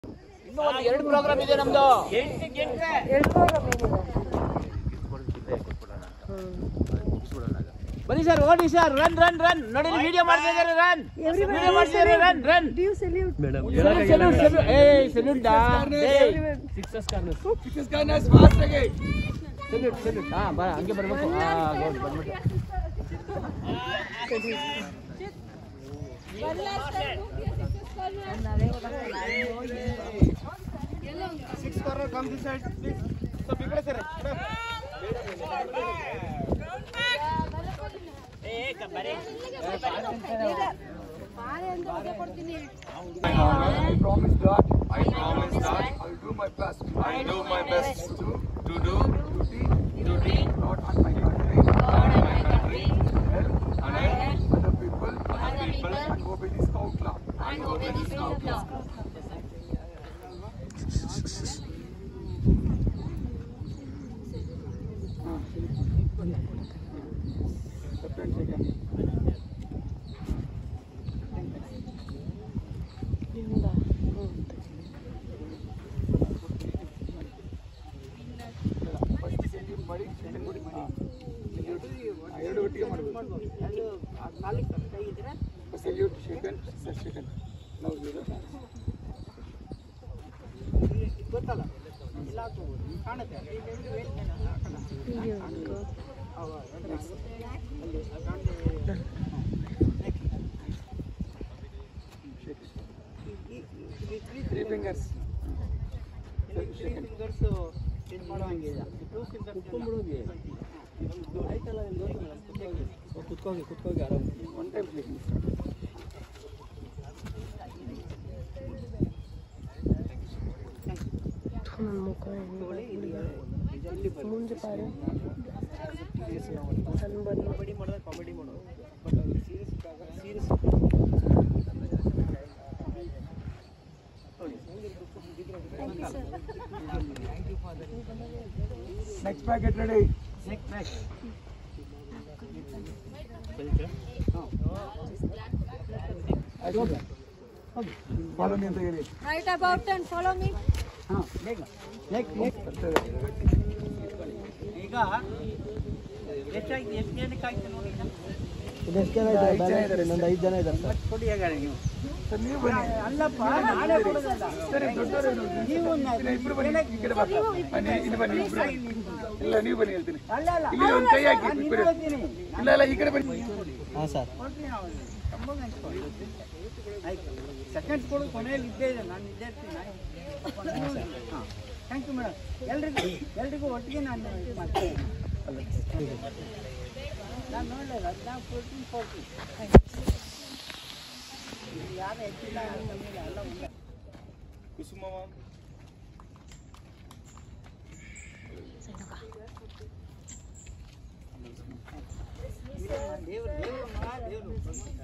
ಇನ್ನೂ ಒಂದು ಎರಡು ಪ್ರೋಗ್ರಾಮ್ ಇದೆ ನಮ್ದು ಎರಡು ಪ್ರೋಗ್ರಾಮ್ ಏನಿದೆ ಬನ್ನಿ ಸರ್ ಓಡಿ ಸರ್ ರನ್ ರನ್ ರನ್ ನೋಡಿ ವಿಡಿಯೋ ಮಾಡ್ತಾ ಇದ್ದಾರೆ ರನ್ ವಿಡಿಯೋ ಮಾಡ್ತಾ ಇದ್ದಾರೆ ರನ್ ರನ್ ಡ್ಯೂ ಸಲ್ಯೂಟ್ ಸೆಲ್ಯೂಟ್ ಸೆಲ್ಯೂಟ್ ಸೆಲ್ಯೂಟ್ ಏ ಸೆಲ್ಯೂಟ್ ಡಾ ಸೆಲ್ಯೂಟ್ ಸೆಲ್ಯೂಟ್ ಹಾ ಬಾ ಹಂಗೆ ಬರ್ಬೇಕು ಹಾ ಗೌಡ್ ಬಂದ್ಬಿಟ್ಟು I promise that. I promise that. I'll do my best. I do my best to do to do duty duty not on my country, not on my country, help and help other people, other people, and obey the scout law. And obey the scout law. First salute ಮಾಡಿ second ಮಾಡಿ ಮಾಡಿ ಎರಡು ಒಟ್ಟಿಗೆ ಮಾಡಬೇಕು salute second second ನಾವು three fingers second ಕುತ್ಕೋಗಿ ಕುತ್ಕೋಗಿ ಆರಾಮ ಒನ್ ಟೈಮ್ ಕ್ಲಿಕಿಂಗ್ ನನ್ನ ಮುಖ ಮುಂದೆ ಪಾರು ಸಣ್ಣ ಬನ್ನಿ next packet ready follow me ಅಂತ ಹೇಳಿ right about and follow me ಈಗ ಎಷ್ಟಾಯ್ತು ಎಷ್ಟು ಜನಕ್ಕೆ ಆಯ್ತು ನೋಡಿ ಈಗ? ಐದು ಜನ ಇದ್ದಾರೆ ಇನ್ನೊಂದು ಐದು ಜನ ಇದ್ದಾರೆ ಸರ್ ಕೊಡಿ ಹೇಗಾರೆ ನೀವು ಸರ್ ನೀವು ಬನ್ನಿ ಅಲ್ಲಪ್ಪ ನಾನೇ ಕೊಡೋದಲ್ಲ ಸರಿ ದೊಡ್ಡವರು ನೀವು ಇಲ್ಲ, ಇಬ್ರು ಬನ್ನಿ ಈ ಕಡೆ ಬಾ ಬನ್ನಿ ಇಲ್ಲಿ ಬನ್ನಿ ಇಬ್ರು ಬನ್ನಿ. ಇಲ್ಲ ನೀವು ಬನ್ನಿ ಹೇಳ್ತೀನಿ ಅಲ್ಲ ಅಲ್ಲ ಇಲ್ಲಿ ಒಂದು ಕೈ ಹಾಕಿ ಇಬ್ರು. ಇಲ್ಲ ಇಲ್ಲ ಈ ಕಡೆ ಬನ್ನಿ ಹಾಂ ಸರ್ ಕೊಡ್ತೀನಿ ನಾವು ಸಂಭೋಗ ಹಂಚ್ಕೊಳ್ಳಿ. ಆಯ್ತು ಸೆಕೆಂಡ್ ಕೊಡು ಕೊನೆಯಲ್ಲಿ ಇದ್ದೇ ಇದೆ ನಾನು ಇದ್ದೇ ಇರ್ತೀನಿ ಹಾಂ ಥ್ಯಾಂಕ್ ಯು ಮೇಡಮ್ ಎಲ್ರಿಗೂ ಎಲ್ರಿಗೂ ಒಟ್ಟಿಗೆ ನಾನು ಇದು ಮಾಡ್ತೀನಿ ನಾನು ನೋಡಲಿಲ್ಲ ಹದಿನಾಲ್ಕು ಫೋರ್ಟೀನ್ ಫೋರ್ಟೀನ್ ಯಾರು ಹೆಚ್ಚಿಲ್ಲ ಯಾರು ಕಮ್ಮಿ ಇಲ್ಲ ಎಲ್ಲ ಒಂದೇ ದೇವರು ದೇವರು ಮಹಾ ದೇವರು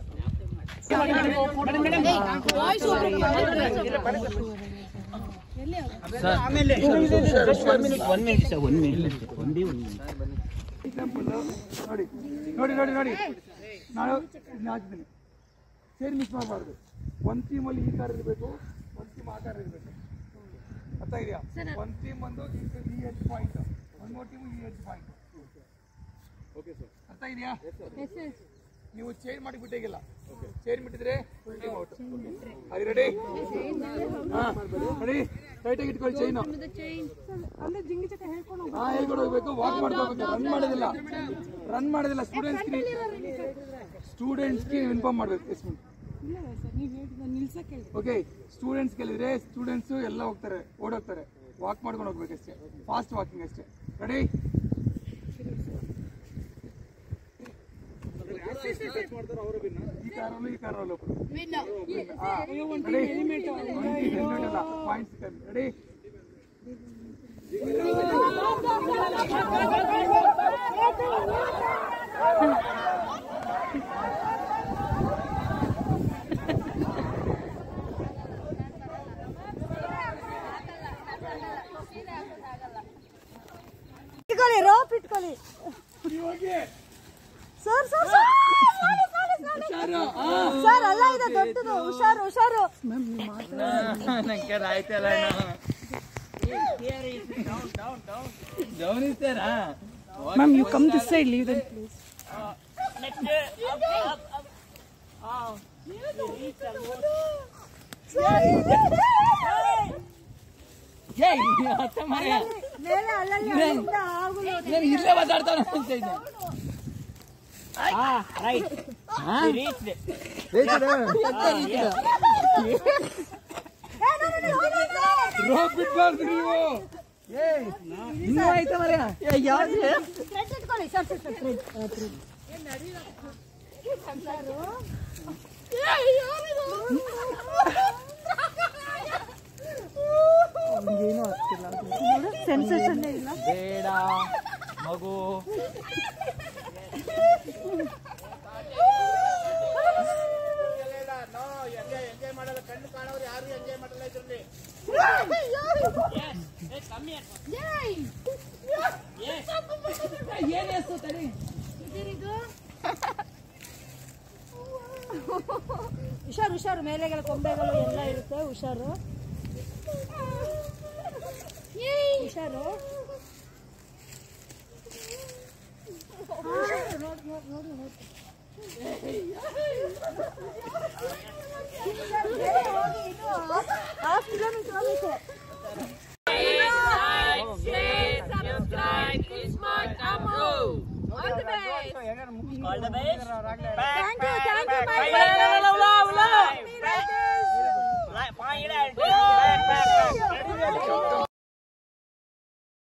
ಆಮೇಲೆ one minute sir one minute ಒಂದೇ ಒಂದು ಎಕ್ಸಾಂಪಲ್ ನೋಡಿ ನೋಡಿ ನೋಡಿ ನೋಡಿ ನಾನು ಇದನ್ನ ಹಾಕ್ತೀನಿ ಸೇರಿ ಮಿಸ್ ಮಾಡಬಾರ್ದು ಒಂದು ಟೀಮಲ್ಲಿ ಈ ಕಾರ ಇರಬೇಕು ಒಂದು ಟೀಮ್ ಆ ಕಾರ ಇರಬೇಕು ಅರ್ಥ ಇದೆಯಾ ಒಂದು ಟೀಮ್ ಬಂದು ಈ- ಈ ಎಚ್ ಪಾಯಿಂಟ್ ಒಂದು ಮೂರು ಟೀಮ್ ಈ ಎಚ್ ಪಾಯಿಂಟ್ ಓಕೆ ಸರ್ ಅರ್ಥ ಇದೆಯಾ ನೀವು ಚೇಂಜ್ ಮಾಡಿ ಬಿಟ್ಟಿಗಿಲ್ಲ ಚೇಂಜ್ ಬಿಟ್ಟಿದ್ರೆ ಫುಲ್ ಟೀಮ್ ಔಟ್ ಅದು ರೆಡಿ ಹಾಂ ರೆಡಿ ಟೈಟಾಗಿ ಇಟ್ಕೊಳ್ಳಿ ಚೈನು ಹಾ ಹೇಳ್ಕೊಂಡು ಹೋಗ್ಬೇಕು ವಾಕ್ ಮಾಡ್ಕೋಬೇಕು ರನ್ ಮಾಡೋದಿಲ್ಲ ರನ್ ಮಾಡೋದಿಲ್ಲ ಸ್ಟೂಡೆಂಟ್ಸ್ಗೆ ಸ್ಟೂಡೆಂಟ್ಸ್ಗೆ ಇನ್ಫಾರ್ಮ್ ಮಾಡ್ಬೇಕು ಎಸ್ ಓಕೆ ಸ್ಟೂಡೆಂಟ್ಸ್ ಕೇಳಿದ್ರೆ ಸ್ಟೂಡೆಂಟ್ಸ್ ಎಲ್ಲ ಹೋಗ್ತಾರೆ ಓಡೋಗ್ತಾರೆ ವಾಕ್ ಮಾಡ್ಕೊಂಡು ಹೋಗ್ಬೇಕು ಅಷ್ಟೇ ಫಾಸ್ಟ್ ವಾಕಿಂಗ್ ಅಷ್ಟೇ ರೆಡಿ ಈ ಕಾರಲ್ಲೂ ಈ ಕಾರಲ್ಲೂ ಪಾಯಿಂಟ್ಸ್ ರೆಡಿ ಇಟ್ಕೊಳ್ಳಿ ರೋಪ್ ಇಟ್ಕೊಳ್ಳಿ ಸರ್ ಸರ್ ಸರ್ ಸರ್ ಅಲ್ಲ ಇದೆ ದೊಡ್ಡದು ಹುಷಾರು ಹುಷಾರು ನಂಗೆ ಆಯ್ತಲ್ಲ ಗಮನಿಸ್ತಾರಾ ma'am you come this side leave them please ಮೇಲೆ ಅಲ್ಲಲ್ಲಿ ಅಲ್ಲಿಂದ ಆಗುಲು ನಾನು ಇಲ್ಲೇ ಮಾತಾಡ್ತಾನೆ ಅಂತ ಇದ್ದೆ ರೋಪ್ ಬಿಟ್ಬಾರ್ದು ನೀವು ಇನ್ನೂ ಆಯ್ತಾ ಮರ್ಯ ಥ್ರೆಡ್ ಇಟ್ಕೊಳ್ಳಿ ಸರ್ ಸರ್ ಥ್ರೆಡ್ ಥ್ರೆಡ್ ಏನು ಆಗ್ತಿಲ್ಲ ಸೆನ್ಸೇಷನ್ ಇಲ್ಲ ಬೇಡ ಮಗು ಹುಷಾರು ಹುಷಾರು ಮೇಲೆಗಳ ಕೊಂಬೆಗಳು ಎಲ್ಲ ಇರುತ್ತೆ ಹುಷಾರು ಹುಷಾರು ನೋಡಿ ನೋಡಿ ನೋಡಿ ನೋಡಿ ಹಾಫ್ ಕಿಲೋಮೀಟರ್ ಹೋಗ್ಬೇಕು thank you thank you my